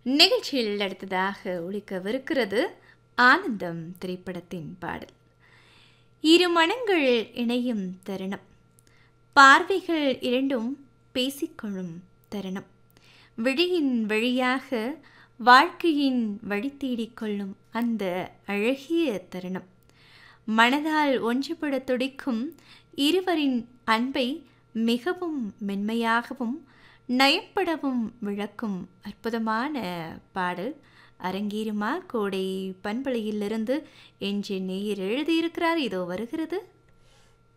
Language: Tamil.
நிகழ்ச்சியில் அடுத்ததாக ஒழிக்கவிருக்கிறது ஆனந்தம் திரைப்படத்தின் பாடல் இரு மனங்கள் இணையும் தருணம் பார்வைகள் இரண்டும் பேசிக்கொள்ளும் தருணம் விழியின் வழியாக வாழ்க்கையின் வழி தேடிக் கொள்ளும் அந்த அழகிய தருணம் மனதால் ஒன்றுபட துடிக்கும் இருவரின் அன்பை மிகவும் மென்மையாகவும் நயப்படவும் விளக்கும் அற்புதமான பாடல் அரங்கேறுமா கோடை பண்பலையிலிருந்து என்று நேயர் எழுதியிருக்கிறார் இதோ வருகிறது